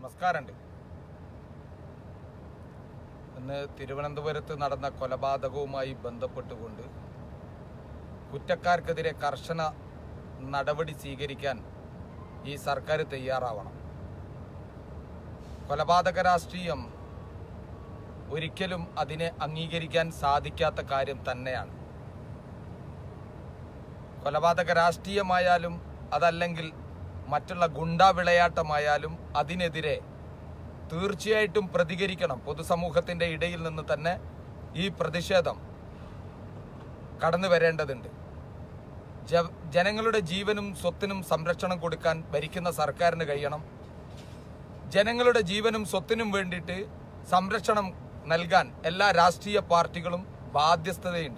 നമസ്കാരമുണ്ട് ഇന്ന് തിരുവനന്തപുരത്ത് നടന്ന കൊലപാതകവുമായി ബന്ധപ്പെട്ടുകൊണ്ട് കുറ്റക്കാർക്കെതിരെ കർശന നടപടി സ്വീകരിക്കാൻ ഈ സർക്കാർ തയ്യാറാവണം കൊലപാതക രാഷ്ട്രീയം ഒരിക്കലും അതിനെ അംഗീകരിക്കാൻ സാധിക്കാത്ത കാര്യം തന്നെയാണ് കൊലപാതക രാഷ്ട്രീയമായാലും അതല്ലെങ്കിൽ മറ്റുള്ള ഗുണ്ടാ വിളയാട്ടമായാലും അതിനെതിരെ തീർച്ചയായിട്ടും പ്രതികരിക്കണം പൊതുസമൂഹത്തിന്റെ ഇടയിൽ നിന്ന് തന്നെ ഈ പ്രതിഷേധം കടന്നു വരേണ്ടതുണ്ട് ജ- ജനങ്ങളുടെ ജീവനും സ്വത്തിനും സംരക്ഷണം കൊടുക്കാൻ ഭരിക്കുന്ന സർക്കാരിന് കഴിയണം ജനങ്ങളുടെ ജീവനും സ്വത്തിനും വേണ്ടിയിട്ട് സംരക്ഷണം നൽകാൻ എല്ലാ രാഷ്ട്രീയ പാർട്ടികളും ബാധ്യസ്ഥതയുണ്ട്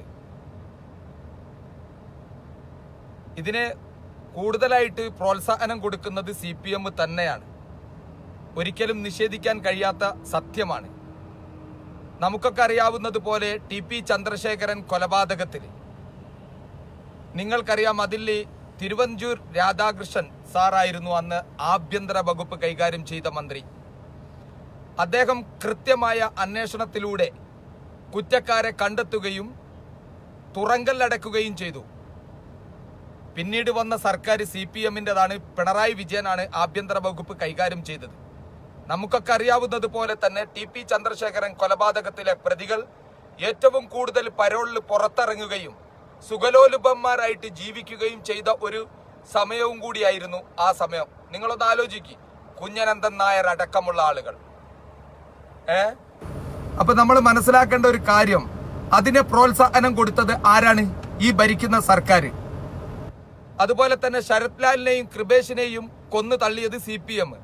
ഇതിനെ കൂടുതലായിട്ട് പ്രോത്സാഹനം കൊടുക്കുന്നത് സി പി എം തന്നെയാണ് ഒരിക്കലും നിഷേധിക്കാൻ കഴിയാത്ത സത്യമാണ് നമുക്കൊക്കെ അറിയാവുന്നത് പോലെ ടി പി ചന്ദ്രശേഖരൻ കൊലപാതകത്തിൽ നിങ്ങൾക്കറിയാം അതിൽ തിരുവഞ്ചൂർ രാധാകൃഷ്ണൻ സാറായിരുന്നു അന്ന് ആഭ്യന്തര വകുപ്പ് കൈകാര്യം ചെയ്ത മന്ത്രി അദ്ദേഹം കൃത്യമായ അന്വേഷണത്തിലൂടെ കുറ്റക്കാരെ കണ്ടെത്തുകയും തുറങ്കലടക്കുകയും ചെയ്തു പിന്നീട് വന്ന സർക്കാർ സി പി എമ്മിൻ്റെതാണ് പിണറായി വിജയനാണ് ആഭ്യന്തര വകുപ്പ് കൈകാര്യം ചെയ്തത് നമുക്കൊക്കെ അറിയാവുന്നത് പോലെ തന്നെ ടി പി ചന്ദ്രശേഖരൻ കൊലപാതകത്തിലെ പ്രതികൾ ഏറ്റവും കൂടുതൽ പരോളിൽ പുറത്തിറങ്ങുകയും സുഖലോലുപന്മാരായിട്ട് ജീവിക്കുകയും ചെയ്ത ഒരു സമയവും കൂടിയായിരുന്നു ആ സമയം നിങ്ങളൊന്ന് ആലോചിക്ക് കുഞ്ഞനന്ദൻ നായർ അടക്കമുള്ള ആളുകൾ ഏ അപ്പൊ നമ്മൾ മനസ്സിലാക്കേണ്ട ഒരു കാര്യം അതിനെ പ്രോത്സാഹനം കൊടുത്തത് ആരാണ് ഈ ഭരിക്കുന്ന സർക്കാർ അതുപോലെ തന്നെ ശരത് ലാലിനെയും കൃപേഷിനെയും കൊന്നു തള്ളിയത് സി പി എം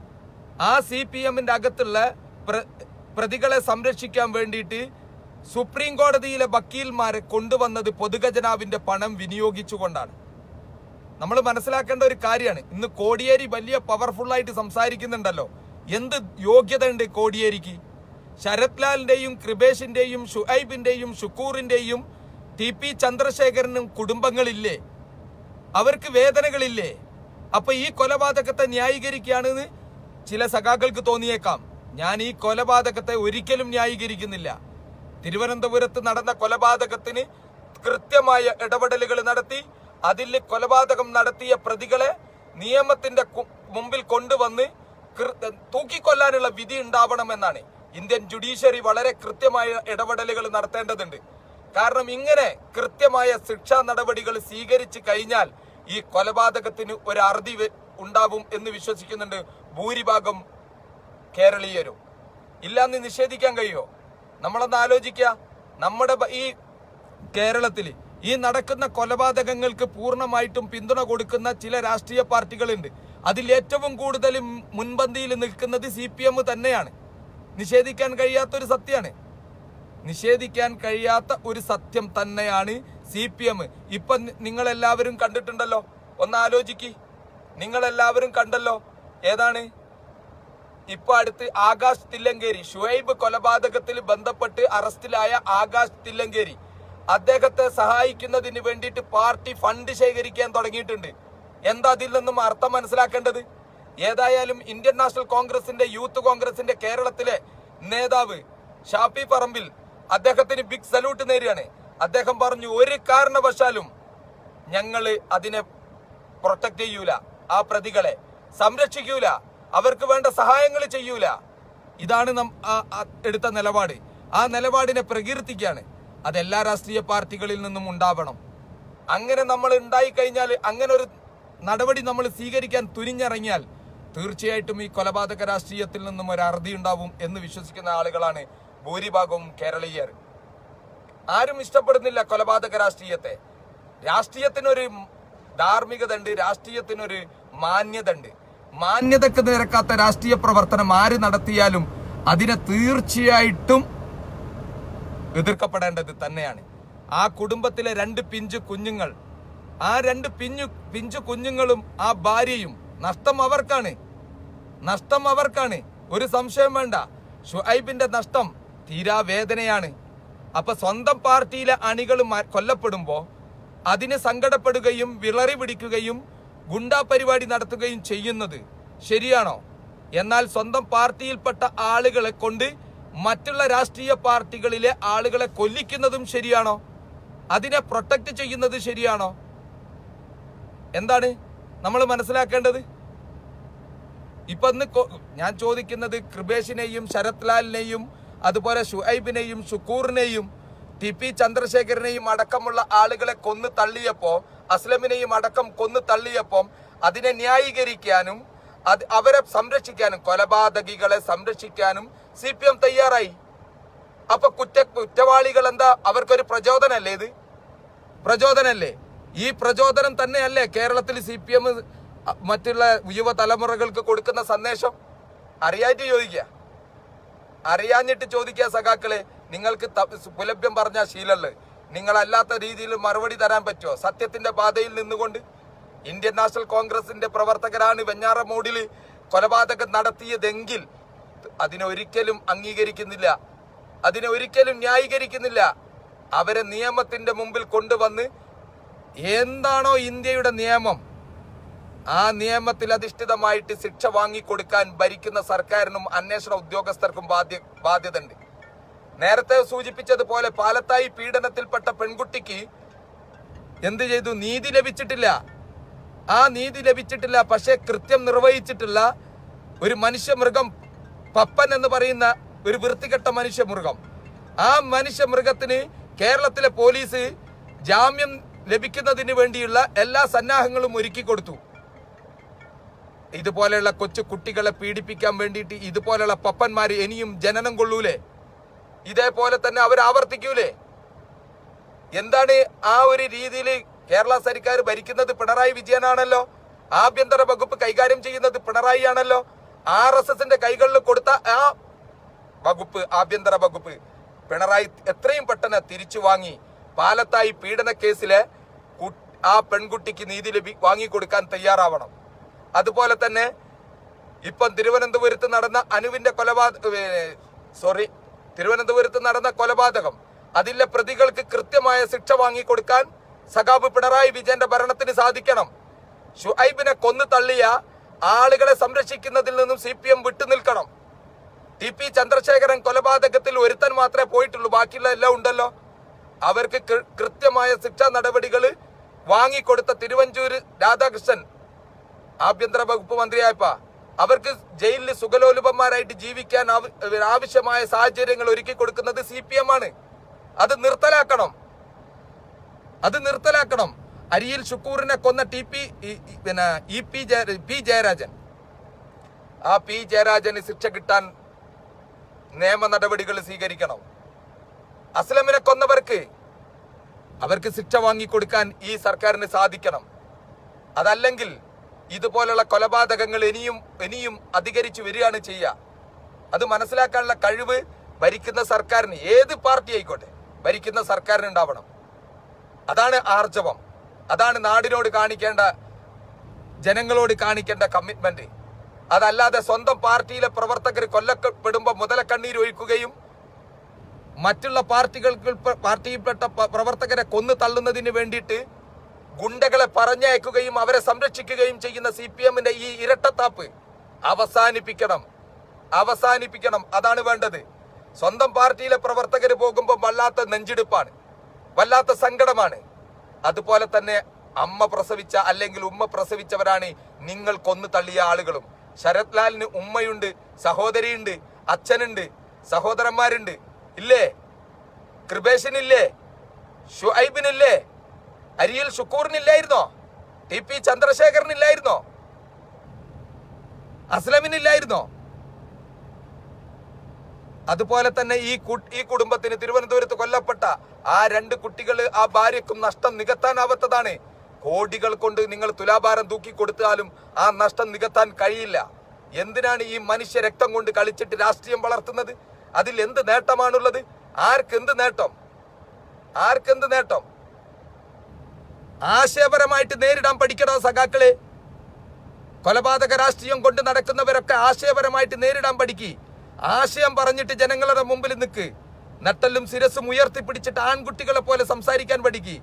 ആ സി പി എമ്മിന്റെ അകത്തുള്ള പ്ര- പ്രതികളെ സംരക്ഷിക്കാൻ വേണ്ടിയിട്ട് സുപ്രീം കോടതിയിലെ വക്കീൽമാരെ കൊണ്ടുവന്നത് പൊതുഖജനാവിന്റെ പണം വിനിയോഗിച്ചുകൊണ്ടാണ് നമ്മൾ മനസ്സിലാക്കേണ്ട ഒരു കാര്യമാണ് ഇന്ന് കോടിയേരി വലിയ പവർഫുൾ ആയിട്ട് സംസാരിക്കുന്നുണ്ടല്ലോ എന്ത് യോഗ്യത ഉണ്ട് കോടിയേരിക്ക് ശരത് ലാലിന്റെയും കൃപേഷിന്റെയും ഷുഐബിന്റെയും ഷുക്കൂറിന്റെയും ടി പി ചന്ദ്രശേഖരനും കുടുംബങ്ങളില്ലേ അവർക്ക് വേദനകളില്ലേ അപ്പൊ ഈ കൊലപാതകത്തെ ന്യായീകരിക്കുകയാണെന്ന് ചില സഖാക്കൾക്ക് തോന്നിയേക്കാം ഞാൻ ഈ കൊലപാതകത്തെ ഒരിക്കലും ന്യായീകരിക്കുന്നില്ല തിരുവനന്തപുരത്ത് നടന്ന കൊലപാതകത്തിന് കൃത്യമായ ഇടപെടലുകൾ നടത്തി അതിൽ കൊലപാതകം നടത്തിയ പ്രതികളെ നിയമത്തിന്റെ കു- മുമ്പിൽ കൊണ്ടുവന്ന് കൃ- തൂക്കിക്കൊല്ലാനുള്ള വിധി ഉണ്ടാവണമെന്നാണ് ഇന്ത്യൻ ജുഡീഷ്യറി വളരെ കൃത്യമായ ഇടപെടലുകൾ നടത്തേണ്ടതുണ്ട് കാരണം ഇങ്ങനെ കൃത്യമായ ശിക്ഷാ നടപടികൾ സ്വീകരിച്ചു കഴിഞ്ഞാൽ ഈ കൊലപാതകത്തിന് ഒരു അറുതി വ- ഉണ്ടാവും എന്ന് വിശ്വസിക്കുന്നുണ്ട് ഭൂരിഭാഗം കേരളീയരും ഇല്ലാന്ന് നിഷേധിക്കാൻ കഴിയോ നമ്മളൊന്ന് ആലോചിക്കുക നമ്മുടെ ബ- ഈ കേരളത്തിൽ ഈ നടക്കുന്ന കൊലപാതകങ്ങൾക്ക് പൂർണ്ണമായിട്ടും പിന്തുണ കൊടുക്കുന്ന ചില രാഷ്ട്രീയ പാർട്ടികളുണ്ട് അതിൽ ഏറ്റവും കൂടുതൽ മുൻപന്തിയിൽ നിൽക്കുന്നത് സി പി എം തന്നെയാണ് നിഷേധിക്കാൻ കഴിയാത്തൊരു സത്യമാണ് നിഷേധിക്കാൻ കഴിയാത്ത ഒരു സത്യം തന്നെയാണ് സി പി എം ഇപ്പൊ നിങ്ങൾ എല്ലാവരും കണ്ടിട്ടുണ്ടല്ലോ ഒന്ന് ആലോചിക്ക് നിങ്ങൾ എല്ലാവരും കണ്ടല്ലോ ഏതാണ് ഇപ്പൊ അടുത്ത് ആകാശ് തില്ലങ്കേരി ഷുഹൈബ് കൊലപാതകത്തിൽ ബന്ധപ്പെട്ട് അറസ്റ്റിലായ ആകാശ് തില്ലങ്കേരി അദ്ദേഹത്തെ സഹായിക്കുന്നതിന് വേണ്ടിയിട്ട് പാർട്ടി ഫണ്ട് ശേഖരിക്കാൻ തുടങ്ങിയിട്ടുണ്ട് എന്താ അതിൽ നിന്നും അർത്ഥം മനസ്സിലാക്കേണ്ടത് ഏതായാലും ഇന്ത്യൻ നാഷണൽ കോൺഗ്രസിന്റെ യൂത്ത് കോൺഗ്രസിന്റെ കേരളത്തിലെ നേതാവ് ഷാഫി പറമ്പിൽ അദ്ദേഹത്തിന് ബിഗ് സല്യൂട്ട് നേരിയാണ് അദ്ദേഹം പറഞ്ഞു ഒരു കാരണവശാലും ഞങ്ങള് അതിനെ പ്രൊട്ടക്ട് ചെയ്യൂല ആ പ്രതികളെ സംരക്ഷിക്കൂല അവർക്ക് വേണ്ട സഹായങ്ങൾ ചെയ്യൂല ഇതാണ് നം ആ- ആ എടുത്ത നിലപാട് ആ നിലപാടിനെ പ്രകീർത്തിക്കാണ് അത് എല്ലാ രാഷ്ട്രീയ പാർട്ടികളിൽ നിന്നും ഉണ്ടാവണം അങ്ങനെ നമ്മൾ ഉണ്ടായി കഴിഞ്ഞാൽ അങ്ങനെ ഒരു നടപടി നമ്മൾ സ്വീകരിക്കാൻ തുനിഞ്ഞിറങ്ങിയാൽ തീർച്ചയായിട്ടും ഈ കൊലപാതക രാഷ്ട്രീയത്തിൽ നിന്നും ഒരു അറുതി ഉണ്ടാവും എന്ന് വിശ്വസിക്കുന്ന ആളുകളാണ് ഭൂരിഭാഗവും കേരളീയർ ആരും ഇഷ്ടപ്പെടുന്നില്ല കൊലപാതക രാഷ്ട്രീയത്തെ രാഷ്ട്രീയത്തിനൊരു ധാർമ്മികത ഉണ്ട് രാഷ്ട്രീയത്തിനൊരു മാന്യത ഉണ്ട് മാന്യതക്ക് നിരക്കാത്ത രാഷ്ട്രീയ പ്രവർത്തനം ആര് നടത്തിയാലും അതിനെ തീർച്ചയായിട്ടും എതിർക്കപ്പെടേണ്ടത് തന്നെയാണ് ആ കുടുംബത്തിലെ രണ്ട് പിഞ്ചു കുഞ്ഞുങ്ങൾ ആ രണ്ട് പിഞ്ഞു പിഞ്ചു കുഞ്ഞുങ്ങളും ആ ഭാര്യയും നഷ്ടം അവർക്കാണ് നഷ്ടം അവർക്കാണ് ഒരു സംശയം വേണ്ട ഷുഐബിന്റെ നഷ്ടം തീരാ വേദനയാണ് അപ്പൊ സ്വന്തം പാർട്ടിയിലെ അണികൾ മ- കൊല്ലപ്പെടുമ്പോ അതിന് സങ്കടപ്പെടുകയും വിളറി പിടിക്കുകയും ഗുണ്ടാ പരിപാടി നടത്തുകയും ചെയ്യുന്നത് ശരിയാണോ എന്നാൽ സ്വന്തം പാർട്ടിയിൽപ്പെട്ട ആളുകളെ കൊണ്ട് മറ്റുള്ള രാഷ്ട്രീയ പാർട്ടികളിലെ ആളുകളെ കൊല്ലിക്കുന്നതും ശരിയാണോ അതിനെ പ്രൊട്ടക്ട് ചെയ്യുന്നത് ശരിയാണോ എന്താണ് നമ്മൾ മനസ്സിലാക്കേണ്ടത് ഇപ്പൊ ഇന്ന് കൊ- ഞാൻ ചോദിക്കുന്നത് കൃപേഷിനെയും ശരത് ലാലിനെയും അതുപോലെ ഷുഐബിനെയും ഷുക്കൂറിനെയും ടി പി ചന്ദ്രശേഖരനെയും അടക്കമുള്ള ആളുകളെ കൊന്നു തള്ളിയപ്പോ അസ്ലമിനെയും അടക്കം കൊന്നു തള്ളിയപ്പോൾ അതിനെ ന്യായീകരിക്കാനും അത് അവരെ സംരക്ഷിക്കാനും കൊലപാതകികളെ സംരക്ഷിക്കാനും സി പി എം തയ്യാറായി അപ്പൊ കുറ്റ കുറ്റവാളികൾ എന്താ അവർക്കൊരു പ്രചോദനല്ലേ ഇത് പ്രചോദനല്ലേ ഈ പ്രചോദനം തന്നെയല്ലേ കേരളത്തിൽ സി പി എം മറ്റുള്ള യുവതലമുറകൾക്ക് കൊടുക്കുന്ന സന്ദേശം അറിയായിട്ട് ചോദിക്കുക അറിയാഞ്ഞിട്ട് ചോദിക്കുക സഖാക്കളെ നിങ്ങൾക്ക് ത- പുലഭ്യം പറഞ്ഞ ശീലമുള്ളത് നിങ്ങളല്ലാത്ത രീതിയിൽ മറുപടി തരാൻ പറ്റുമോ സത്യത്തിന്റെ പാതയിൽ നിന്നുകൊണ്ട് ഇന്ത്യൻ നാഷണൽ കോൺഗ്രസിന്റെ പ്രവർത്തകരാണ് വെഞ്ഞാറമൂടിൽ കൊലപാതകം നടത്തിയതെങ്കിൽ അതിനെ ഒരിക്കലും അംഗീകരിക്കുന്നില്ല അതിനെ ഒരിക്കലും ന്യായീകരിക്കുന്നില്ല അവരെ നിയമത്തിന്റെ മുമ്പിൽ കൊണ്ടുവന്ന് എന്താണോ ഇന്ത്യയുടെ നിയമം ആ നിയമത്തിൽ അധിഷ്ഠിതമായിട്ട് ശിക്ഷ വാങ്ങിക്കൊടുക്കാൻ ഭരിക്കുന്ന സർക്കാരിനും അന്വേഷണ ഉദ്യോഗസ്ഥർക്കും ബാധ്യ ബാധ്യതയുണ്ട് നേരത്തെ സൂചിപ്പിച്ചതുപോലെ പാലത്തായി പീഡനത്തിൽപ്പെട്ട പെൺകുട്ടിക്ക് എന്ത് ചെയ്തു നീതി ലഭിച്ചിട്ടില്ല ആ നീതി ലഭിച്ചിട്ടില്ല പക്ഷെ കൃത്യം നിർവഹിച്ചിട്ടുള്ള ഒരു മനുഷ്യമൃഗം പപ്പൻ എന്ന് പറയുന്ന ഒരു വൃത്തികെട്ട മനുഷ്യമൃഗം ആ മനുഷ്യമൃഗത്തിന് കേരളത്തിലെ പോലീസ് ജാമ്യം ലഭിക്കുന്നതിന് വേണ്ടിയുള്ള എല്ലാ സന്നാഹങ്ങളും ഒരുക്കി കൊടുത്തു ഇതുപോലെയുള്ള കൊച്ചു കുട്ടികളെ പീഡിപ്പിക്കാൻ വേണ്ടിയിട്ട് ഇതുപോലെയുള്ള പപ്പന്മാര് ഇനിയും ജനനം കൊള്ളൂലേ ഇതേപോലെ തന്നെ അവർ ആവർത്തിക്കൂലേ എന്താണ് ആ ഒരു രീതിയിൽ കേരള സർക്കാർ ഭരിക്കുന്നത് പിണറായി വിജയനാണല്ലോ ആഭ്യന്തര വകുപ്പ് കൈകാര്യം ചെയ്യുന്നത് പിണറായി ആണല്ലോ ആർ എസ് എസിന്റെ കൈകളിൽ കൊടുത്ത ആ വകുപ്പ് ആഭ്യന്തര വകുപ്പ് പിണറായി എത്രയും പെട്ടെന്ന് തിരിച്ചു വാങ്ങി പാലത്തായി പീഡന കേസിലെ കു- ആ പെൺകുട്ടിക്ക് നീതി ലഭി വാങ്ങിക്കൊടുക്കാൻ തയ്യാറാവണം അതുപോലെ തന്നെ ഇപ്പം തിരുവനന്തപുരത്ത് നടന്ന അനുവിന്റെ കൊലപാതക സോറി തിരുവനന്തപുരത്ത് നടന്ന കൊലപാതകം അതിലെ പ്രതികൾക്ക് കൃത്യമായ ശിക്ഷ വാങ്ങിക്കൊടുക്കാൻ സഖാബ് പിണറായി വിജയന്റെ ഭരണത്തിന് സാധിക്കണം ഷുഐബിനെ കൊന്നു തള്ളിയ ആളുകളെ സംരക്ഷിക്കുന്നതിൽ നിന്നും സി പി എം വിട്ടുനിൽക്കണം ടി പി ചന്ദ്രശേഖരൻ കൊലപാതകത്തിൽ ഒരുത്തൻ മാത്രമേ പോയിട്ടുള്ളൂ ബാക്കിയുള്ള എല്ലാം ഉണ്ടല്ലോ അവർക്ക് കൃ- കൃത്യമായ ശിക്ഷാ നടപടികൾ വാങ്ങിക്കൊടുത്ത തിരുവഞ്ചൂര് രാധാകൃഷ്ണൻ ആഭ്യന്തര വകുപ്പ് മന്ത്രിയായപ്പ അവർക്ക് ജയിലിൽ സുഖലോലുപന്മാരായിട്ട് ജീവിക്കാൻ ആവ- ആവശ്യമായ സാഹചര്യങ്ങൾ ഒരുക്കി കൊടുക്കുന്നത് സി പി എം ആണ് അത് നിർത്തലാക്കണം അത് നിർത്തലാക്കണം അരിയിൽ ഷുക്കൂറിനെ കൊന്ന ടി പി ഈ- ഈ- പിന്നെ ഇ പി ജയ- പി ജയരാജൻ ആ പി ജയരാജന് ശിക്ഷ കിട്ടാൻ നിയമ നടപടികൾ സ്വീകരിക്കണം അസ്ലമിനെ കൊന്നവർക്ക് അവർക്ക് ശിക്ഷ വാങ്ങിക്കൊടുക്കാൻ ഈ സർക്കാരിന് സാധിക്കണം അതല്ലെങ്കിൽ ഇതുപോലുള്ള കൊലപാതകങ്ങൾ ഇനിയും ഇനിയും അധികരിച്ചു വരികയാണ് ചെയ്യുക അത് മനസ്സിലാക്കാനുള്ള കഴിവ് ഭരിക്കുന്ന സർക്കാരിന് ഏത് പാർട്ടി ആയിക്കോട്ടെ ഭരിക്കുന്ന സർക്കാരിന് ഉണ്ടാവണം അതാണ് ആർജവം അതാണ് നാടിനോട് കാണിക്കേണ്ട ജനങ്ങളോട് കാണിക്കേണ്ട കമ്മിറ്റ്മെന്റ് അതല്ലാതെ സ്വന്തം പാർട്ടിയിലെ പ്രവർത്തകർ കൊല്ലപ്പെടുമ്പോൾ മുതലക്കണ്ണീർ ഒഴിക്കുകയും മറ്റുള്ള പാർട്ടികൾക്ക് പ- പാർട്ടിയിൽപ്പെട്ട പ- പ്രവർത്തകരെ കൊന്നു തള്ളുന്നതിന് വേണ്ടിയിട്ട് ഗുണ്ടകളെ പറഞ്ഞയക്കുകയും അവരെ സംരക്ഷിക്കുകയും ചെയ്യുന്ന സി പി എമ്മിന്റെ ഈ ഇരട്ടത്താപ്പ് അവസാനിപ്പിക്കണം അവസാനിപ്പിക്കണം അതാണ് വേണ്ടത് സ്വന്തം പാർട്ടിയിലെ പ്രവർത്തകർ പോകുമ്പോൾ വല്ലാത്ത നെഞ്ചിടിപ്പാണ് വല്ലാത്ത സങ്കടമാണ് അതുപോലെ തന്നെ അമ്മ പ്രസവിച്ച അല്ലെങ്കിൽ ഉമ്മ പ്രസവിച്ചവരാണ് നിങ്ങൾ കൊന്നു തള്ളിയ ആളുകളും ശരത് ലാലിന് ഉമ്മയുണ്ട് സഹോദരിയുണ്ട് അച്ഛനുണ്ട് സഹോദരന്മാരുണ്ട് ഇല്ലേ കൃപേശനില്ലേ ഷുഐബിനില്ലേ അരിയിൽ ഷുക്കൂറിനില്ലായിരുന്നോ ടി പി ചന്ദ്രശേഖരനില്ലായിരുന്നോ അസ്ലമിനില്ലായിരുന്നോ അതുപോലെ തന്നെ ഈ കു- ഈ കുടുംബത്തിന് തിരുവനന്തപുരത്ത് കൊല്ലപ്പെട്ട ആ രണ്ട് കുട്ടികൾ ആ ഭാര്യക്കും നഷ്ടം നികത്താനാവാത്തതാണ് കോടികൾ കൊണ്ട് നിങ്ങൾ തുലാഭാരം തൂക്കി കൊടുത്താലും ആ നഷ്ടം നികത്താൻ കഴിയില്ല എന്തിനാണ് ഈ മനുഷ്യ രക്തം കൊണ്ട് കളിച്ചിട്ട് രാഷ്ട്രീയം വളർത്തുന്നത് അതിൽ എന്ത് നേട്ടമാണുള്ളത് ആർക്കെന്ത് നേട്ടം ആർക്കെന്ത് നേട്ടം ആശയപരമായിട്ട് നേരിടാൻ പഠിക്കണോ സഖാക്കളെ കൊലപാതക രാഷ്ട്രീയം കൊണ്ട് നടക്കുന്നവരൊക്കെ ആശയപരമായിട്ട് നേരിടാൻ പഠിക്കി ആശയം പറഞ്ഞിട്ട് ജനങ്ങളുടെ മുമ്പിൽ നിൽക്ക് നട്ടലും ശിരസും ഉയർത്തിപ്പിടിച്ചിട്ട് ആൺകുട്ടികളെ പോലെ സംസാരിക്കാൻ പഠിക്കി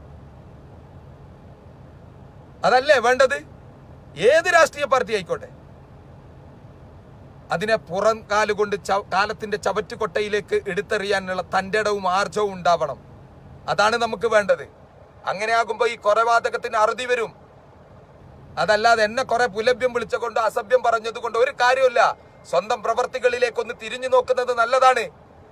അതല്ലേ വേണ്ടത് ഏത് രാഷ്ട്രീയ പാർട്ടി ആയിക്കോട്ടെ അതിനെ പുറം കാലുകൊണ്ട് ചവ- കാലത്തിന്റെ ചവറ്റുകൊട്ടയിലേക്ക് എടുത്തെറിയാനുള്ള തന്റെ ഇടവും ആർജവും ഉണ്ടാവണം അതാണ് നമുക്ക് വേണ്ടത് അങ്ങനെയാകുമ്പോൾ ഈ കൊലപാതകത്തിന് അറുതി വരും അതല്ലാതെ എന്നെ കുറെ പുലഭ്യം വിളിച്ചുകൊണ്ട് അസഭ്യം പറഞ്ഞതുകൊണ്ട് ഒരു കാര്യമില്ല സ്വന്തം പ്രവർത്തികളിലേക്കൊന്ന് തിരിഞ്ഞു നോക്കുന്നത് നല്ലതാണ്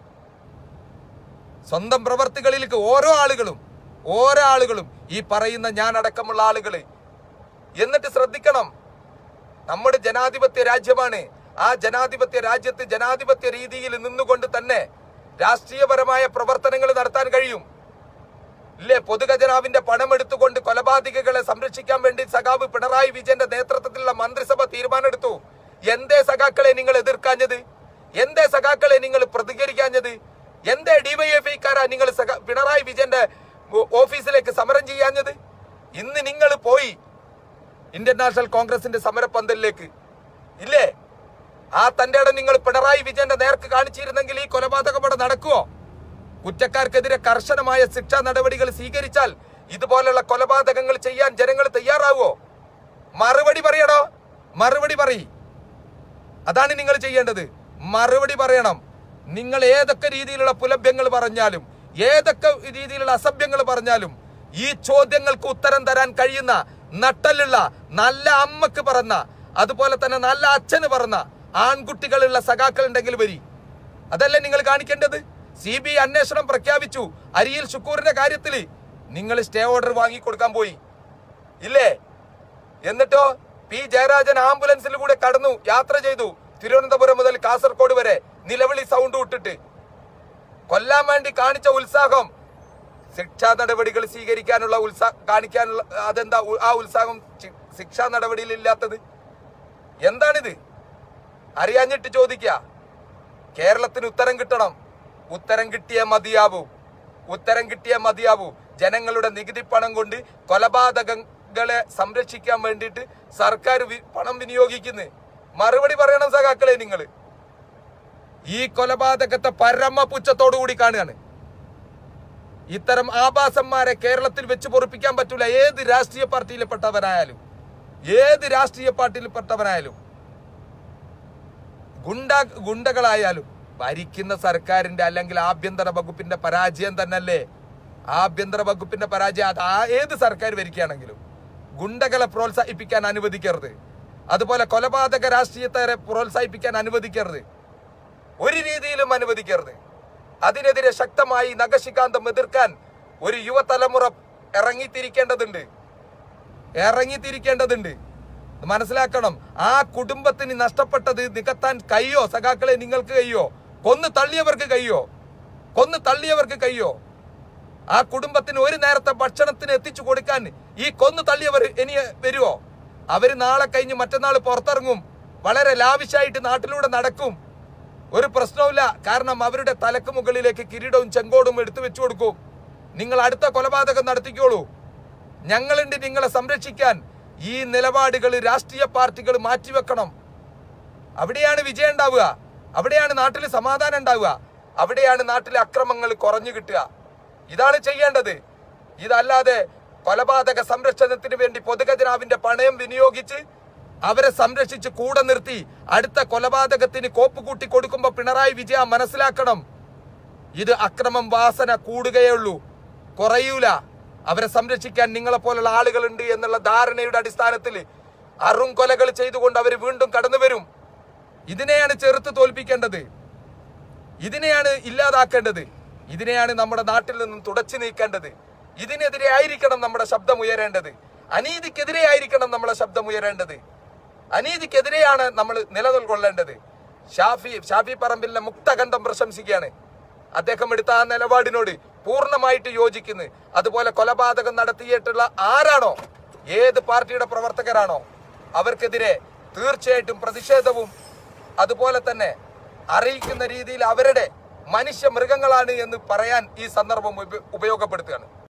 സ്വന്തം പ്രവർത്തികളിലേക്ക് ഓരോ ആളുകളും ഓരോ ആളുകളും ഈ പറയുന്ന ഞാൻ അടക്കമുള്ള ആളുകള് എന്നിട്ട് ശ്രദ്ധിക്കണം നമ്മുടെ ജനാധിപത്യ രാജ്യമാണ് ആ ജനാധിപത്യ രാജ്യത്ത് ജനാധിപത്യ രീതിയിൽ നിന്നുകൊണ്ട് തന്നെ രാഷ്ട്രീയപരമായ പ്രവർത്തനങ്ങൾ നടത്താൻ കഴിയും ഇല്ലേ പൊതുഖജനാവിന്റെ പണം എടുത്തുകൊണ്ട് കൊലപാതകികളെ സംരക്ഷിക്കാൻ വേണ്ടി സഖാവ് പിണറായി വിജയന്റെ നേതൃത്വത്തിലുള്ള മന്ത്രിസഭ തീരുമാനമെടുത്തു എന്തേ സഖാക്കളെ നിങ്ങൾ എതിർക്കാഞ്ഞത് എന്തേ സഖാക്കളെ നിങ്ങൾ പ്രതികരിക്കാഞ്ഞത് എന്തേ ഡിവൈഎഫ്ഐക്കാരാ നിങ്ങൾ സഖാ പിണറായി വിജയന്റെ ഓ- ഓഫീസിലേക്ക് സമരം ചെയ്യാഞ്ഞത് ഇന്ന് നിങ്ങൾ പോയി ഇന്ത്യൻ നാഷണൽ കോൺഗ്രസിന്റെ സമരപ്പന്തലിലേക്ക് ഇല്ലേ ആ തന്റെ ഇടം നിങ്ങൾ പിണറായി വിജയന്റെ നേർക്ക് കാണിച്ചിരുന്നെങ്കിൽ ഈ കൊലപാതകം ഇവിടെ നടക്കുവോ കുറ്റക്കാർക്കെതിരെ കർശനമായ ശിക്ഷാ നടപടികൾ സ്വീകരിച്ചാൽ ഇതുപോലുള്ള കൊലപാതകങ്ങൾ ചെയ്യാൻ ജനങ്ങൾ തയ്യാറാവോ മറുപടി പറയണോ മറുപടി പറയ് അതാണ് നിങ്ങൾ ചെയ്യേണ്ടത് മറുപടി പറയണം നിങ്ങൾ ഏതൊക്കെ രീതിയിലുള്ള പുലഭ്യങ്ങൾ പറഞ്ഞാലും ഏതൊക്കെ രീതിയിലുള്ള അസഭ്യങ്ങൾ പറഞ്ഞാലും ഈ ചോദ്യങ്ങൾക്ക് ഉത്തരം തരാൻ കഴിയുന്ന നട്ടലുള്ള നല്ല അമ്മക്ക് പറഞ്ഞ അതുപോലെ തന്നെ നല്ല അച്ഛന് പറഞ്ഞ ആൺകുട്ടികളുള്ള സഖാക്കൾ ഉണ്ടെങ്കിൽ വരി അതല്ലേ നിങ്ങൾ കാണിക്കേണ്ടത് സി ബി അന്വേഷണം പ്രഖ്യാപിച്ചു അരിയിൽ ഷുക്കൂറിന്റെ കാര്യത്തിൽ നിങ്ങൾ സ്റ്റേ ഓർഡർ വാങ്ങിക്കൊടുക്കാൻ പോയി ഇല്ലേ എന്നിട്ടോ പി ജയരാജൻ ആംബുലൻസിൽ കൂടെ കടന്നു യാത്ര ചെയ്തു തിരുവനന്തപുരം മുതൽ കാസർഗോഡ് വരെ നിലവിളി സൗണ്ട് വിട്ടിട്ട് കൊല്ലാൻ വേണ്ടി കാണിച്ച ഉത്സാഹം ശിക്ഷാ നടപടികൾ സ്വീകരിക്കാനുള്ള ഉത്സാ കാണിക്കാനുള്ള അതെന്താ ഉ- ആ ഉത്സാഹം ശി- ശിക്ഷാ നടപടിയിൽ ഇല്ലാത്തത് എന്താണിത് അറിയാഞ്ഞിട്ട് ചോദിക്കുക കേരളത്തിന് ഉത്തരം കിട്ടണം ഉത്തരം കിട്ടിയേ മതിയാവൂ ഉത്തരം കിട്ടിയേ മതിയാവൂ ജനങ്ങളുടെ നികുതി പണം കൊണ്ട് കൊലപാതകങ്ങളെ സംരക്ഷിക്കാൻ വേണ്ടിയിട്ട് സർക്കാർ വി- പണം വിനിയോഗിക്കുന്നു മറുപടി പറയണം സഖാക്കളെ നിങ്ങൾ ഈ കൊലപാതകത്തെ പരമ പുച്ഛത്തോടു കൂടി കാണുകയാണ് ഇത്തരം ആഭാസന്മാരെ കേരളത്തിൽ വെച്ച് പൊറിപ്പിക്കാൻ പറ്റൂല ഏത് രാഷ്ട്രീയ പാർട്ടിയിൽപ്പെട്ടവനായാലും ഏത് രാഷ്ട്രീയ പാർട്ടിയിൽപ്പെട്ടവനായാലും ഗുണ്ട ഗുണ്ടകളായാലും ഭരിക്കുന്ന സർക്കാരിന്റെ അല്ലെങ്കിൽ ആഭ്യന്തര വകുപ്പിന്റെ പരാജയം തന്നല്ലേ ആഭ്യന്തര വകുപ്പിന്റെ പരാജയം അത് ആ ഏത് സർക്കാർ ഭരിക്കുകയാണെങ്കിലും ഗുണ്ടകളെ പ്രോത്സാഹിപ്പിക്കാൻ അനുവദിക്കരുത് അതുപോലെ കൊലപാതക രാഷ്ട്രീയത്തെ പ്രോത്സാഹിപ്പിക്കാൻ അനുവദിക്കരുത് ഒരു രീതിയിലും അനുവദിക്കരുത് അതിനെതിരെ ശക്തമായി നഖശികാന്തം എതിർക്കാൻ ഒരു യുവതലമുറ ഇറങ്ങിത്തിരിക്കേണ്ടതുണ്ട് ഇറങ്ങിത്തിരിക്കേണ്ടതുണ്ട് ഇത് മനസ്സിലാക്കണം ആ കുടുംബത്തിന് നഷ്ടപ്പെട്ടത് നികത്താൻ കഴിയോ സഖാക്കളെ നിങ്ങൾക്ക് കഴിയോ കൊന്നു തള്ളിയവർക്ക് കഴിയോ കൊന്നു തള്ളിയവർക്ക് കഴിയോ ആ കുടുംബത്തിന് ഒരു നേരത്തെ ഭക്ഷണത്തിന് എത്തിച്ചു കൊടുക്കാൻ ഈ കൊന്നു തള്ളിയവർ ഇനി വരുമോ അവര് നാളെ കഴിഞ്ഞ് മറ്റന്നാൾ പുറത്തിറങ്ങും വളരെ ലാവിശായിട്ട് നാട്ടിലൂടെ നടക്കും ഒരു പ്രശ്നവുമില്ല കാരണം അവരുടെ തലക്ക് മുകളിലേക്ക് കിരീടവും ചെങ്കോടും എടുത്തു വെച്ചു കൊടുക്കും നിങ്ങൾ അടുത്ത കൊലപാതകം നടത്തിക്കോളൂ ഞങ്ങളുണ്ട് നിങ്ങളെ സംരക്ഷിക്കാൻ ഈ നിലപാടുകൾ രാഷ്ട്രീയ പാർട്ടികൾ മാറ്റിവെക്കണം അവിടെയാണ് വിജയം ഉണ്ടാവുക അവിടെയാണ് നാട്ടിൽ സമാധാനം ഉണ്ടാവുക അവിടെയാണ് നാട്ടിലെ അക്രമങ്ങൾ കുറഞ്ഞു കിട്ടുക ഇതാണ് ചെയ്യേണ്ടത് ഇതല്ലാതെ കൊലപാതക സംരക്ഷണത്തിന് വേണ്ടി പൊതുഖജനാവിന്റെ പണയം വിനിയോഗിച്ച് അവരെ സംരക്ഷിച്ച് കൂടെ നിർത്തി അടുത്ത കൊലപാതകത്തിന് കോപ്പ് കൂട്ടി കൊടുക്കുമ്പോ പിണറായി വിജയ മനസ്സിലാക്കണം ഇത് അക്രമം വാസന കൂടുകയേ ഉള്ളൂ കുറയൂല അവരെ സംരക്ഷിക്കാൻ നിങ്ങളെ പോലുള്ള ആളുകളുണ്ട് എന്നുള്ള ധാരണയുടെ അടിസ്ഥാനത്തിൽ അറും കൊലകൾ ചെയ്തുകൊണ്ട് അവർ വീണ്ടും കടന്നു വരും ഇതിനെയാണ് ചെറുത്ത് തോൽപ്പിക്കേണ്ടത് ഇതിനെയാണ് ഇല്ലാതാക്കേണ്ടത് ഇതിനെയാണ് നമ്മുടെ നാട്ടിൽ നിന്നും തുടച്ചു നീക്കേണ്ടത് ഇതിനെതിരെ ആയിരിക്കണം നമ്മുടെ ശബ്ദം ഉയരേണ്ടത് അനീതിക്കെതിരെ ആയിരിക്കണം നമ്മുടെ ശബ്ദം ഉയരേണ്ടത് അനീതിക്കെതിരെയാണ് നമ്മൾ നിലനിൽക്കൊള്ളേണ്ടത് ഷാഫി ഷാഫി പറമ്പിലിനെ മുക്തകണ്ഠം പ്രശംസിക്കുകയാണ് അദ്ദേഹം എടുത്ത ആ നിലപാടിനോട് പൂർണ്ണമായിട്ട് യോജിക്കുന്നു അതുപോലെ കൊലപാതകം നടത്തിയിട്ടുള്ള ആരാണോ ഏത് പാർട്ടിയുടെ പ്രവർത്തകരാണോ അവർക്കെതിരെ തീർച്ചയായിട്ടും പ്രതിഷേധവും അതുപോലെ തന്നെ അറിയിക്കുന്ന രീതിയിൽ അവരുടെ മനുഷ്യ മൃഗങ്ങളാണ് എന്ന് പറയാൻ ഈ സന്ദർഭം ഉപ- ഉപയോഗപ്പെടുത്തുകയാണ്